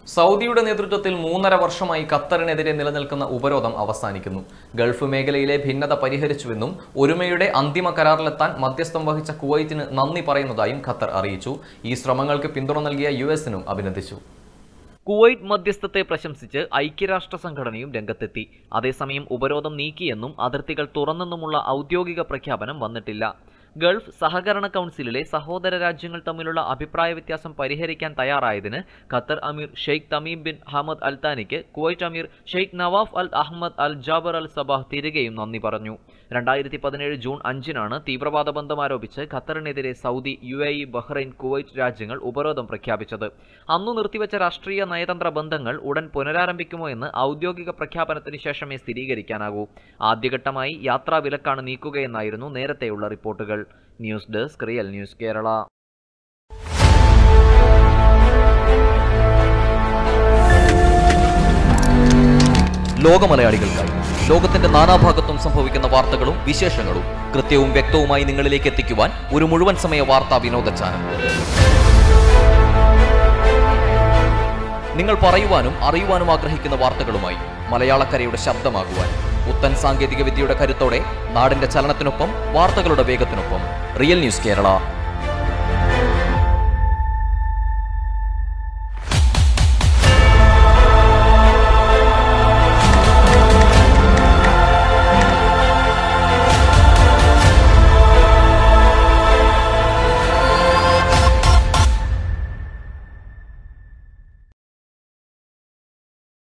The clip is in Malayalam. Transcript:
സൗദിയുടെ നേതൃത്വത്തിൽ മൂന്നര വർഷമായി ഖത്തറിനെതിരെ നിലനിൽക്കുന്ന ഉപരോധം അവസാനിക്കുന്നു ഗൾഫ് മേഖലയിലെ ഭിന്നത പരിഹരിച്ചുവെന്നും ഒരുമയുടെ അന്തിമ കരാറിലെത്താൻ മധ്യസ്ഥം വഹിച്ച കുവൈറ്റിന് നന്ദി പറയുന്നതായും ഖത്തർ അറിയിച്ചു ഈ ശ്രമങ്ങൾക്ക് പിന്തുണ നൽകിയ യു എസിനും അഭിനന്ദിച്ചു കുവൈറ്റ് മധ്യസ്ഥത്തെ പ്രശംസിച്ച് ഐക്യരാഷ്ട്ര സംഘടനയും രംഗത്തെത്തി അതേസമയം ഉപരോധം നീക്കിയെന്നും അതിർത്തികൾ തുറന്നെന്നുമുള്ള ഔദ്യോഗിക പ്രഖ്യാപനം വന്നിട്ടില്ല ഗൾഫ് സഹകരണ കൗൺസിലിലെ സഹോദര രാജ്യങ്ങൾ തമ്മിലുള്ള അഭിപ്രായ വ്യത്യാസം പരിഹരിക്കാൻ തയ്യാറായതിന് ഖത്തർ അമീർ ഷെയ്ഖ് തമീം ബിൻ ഹമദ് അൽ താനിക്ക് കുവൈറ്റ് അമീർ ഷെയ്ഖ് Nawaf Al Ahmad Al Jaber Al Sabah തിരികെയും നന്ദി പറഞ്ഞു രണ്ടായിരത്തി പതിനേഴ് ജൂൺ അഞ്ചിനാണ് തീവ്രവാദ ബന്ധം ആരോപിച്ച് ഖത്തറിനെതിരെ Saudi U A E Bahrain Kuwait രാജ്യങ്ങൾ ഉപരോധം പ്രഖ്യാപിച്ചത് അന്നു നിർത്തിവെച്ച രാഷ്ട്രീയ നയതന്ത്ര ബന്ധങ്ങൾ ഉടൻ പുനരാരംഭിക്കുമോ എന്ന് ഔദ്യോഗിക പ്രഖ്യാപനത്തിന് ശേഷമേ സ്ഥിരീകരിക്കാനാകൂ ആദ്യഘട്ടമായി യാത്രാ വിലക്കാണ് നീക്കുകയെന്നായിരുന്നു നേരത്തെയുള്ള റിപ്പോർട്ടുകൾ news desk real news Kerala ലോക മലയാളികൾക്കായി ലോകത്തിന്റെ നാനാഭാഗത്തും സംഭവിക്കുന്ന വാർത്തകളും വിശേഷങ്ങളും കൃത്യവും വ്യക്തവുമായി നിങ്ങളിലേക്ക് എത്തിക്കുവാൻ ഒരു മുഴുവൻ സമയ വാർത്താ വിനോദ ചാനൽ നിങ്ങൾ പറയുവാനും അറിയുവാനും ആഗ്രഹിക്കുന്ന വാർത്തകളുമായി മലയാളക്കരയുടെ ശബ്ദമാകുവാൻ പുത്തൻ സാങ്കേതിക വിദ്യയുടെ കരുത്തോടെ നാടിന്റെ ചലനത്തിനൊപ്പം വാർത്തകളുടെ വേഗത്തിനൊപ്പം റിയൽ ന്യൂസ് കേരള